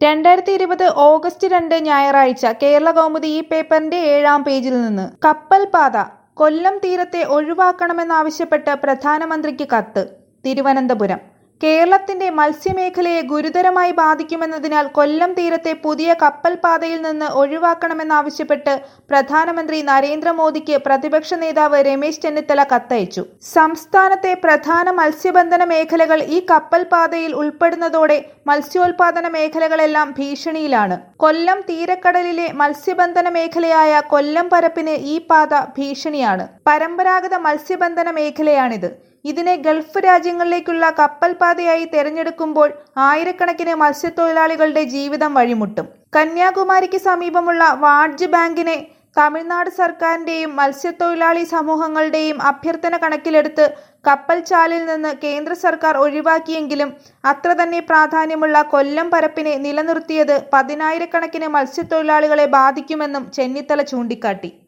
രണ്ടായിരത്തി ഇരുപത് ഓഗസ്റ്റ് രണ്ട് ഞായറാഴ്ച കേരള കൗമുദി ഈ പേപ്പറിന്റെ ഏഴാം പേജിൽ നിന്ന് കപ്പൽ പാത കൊല്ലം തീരത്തെ ഒഴിവാക്കണമെന്നാവശ്യപ്പെട്ട് പ്രധാനമന്ത്രിക്ക് കത്ത് തിരുവനന്തപുരം കേരളത്തിന്റെ മത്സ്യമേഖലയെ ഗുരുതരമായി ബാധിക്കുമെന്നതിനാൽ കൊല്ലം തീരത്തെ പുതിയ കപ്പൽ പാതയിൽ നിന്ന് ഒഴിവാക്കണമെന്നാവശ്യപ്പെട്ട് പ്രധാനമന്ത്രി നരേന്ദ്രമോദിക്ക് പ്രതിപക്ഷ നേതാവ് രമേശ് ചെന്നിത്തല കത്തയച്ചു സംസ്ഥാനത്തെ പ്രധാന മത്സ്യബന്ധന മേഖലകൾ ഈ കപ്പൽ പാതയിൽ ഉൾപ്പെടുന്നതോടെ മത്സ്യോൽപാദന മേഖലകളെല്ലാം ഭീഷണിയിലാണ് കൊല്ലം തീരക്കടലിലെ മത്സ്യബന്ധന മേഖലയായ കൊല്ലം പരപ്പിന് ഈ പാത ഭീഷണിയാണ് പരമ്പരാഗത മത്സ്യബന്ധന മേഖലയാണിത് ഇതിനെ ഗൾഫ് രാജ്യങ്ങളിലേക്കുള്ള കപ്പൽ പാതയായി തെരഞ്ഞെടുക്കുമ്പോൾ ആയിരക്കണക്കിന് മത്സ്യത്തൊഴിലാളികളുടെ ജീവിതം വഴിമുട്ടും കന്യാകുമാരിക്ക് സമീപമുള്ള വാഡ്ജ് ബാങ്കിനെ തമിഴ്നാട് സർക്കാരിന്റെയും മത്സ്യത്തൊഴിലാളി സമൂഹങ്ങളുടെയും അഭ്യർത്ഥന കണക്കിലെടുത്ത് കപ്പൽ ചാലിൽ നിന്ന് കേന്ദ്ര സർക്കാർ ഒഴിവാക്കിയെങ്കിലും അത്ര തന്നെ പ്രാധാന്യമുള്ള കൊല്ലം പരപ്പിനെ നിലനിർത്തിയത് പതിനായിരക്കണക്കിന് മത്സ്യത്തൊഴിലാളികളെ ബാധിക്കുമെന്നും ചെന്നിത്തല ചൂണ്ടിക്കാട്ടി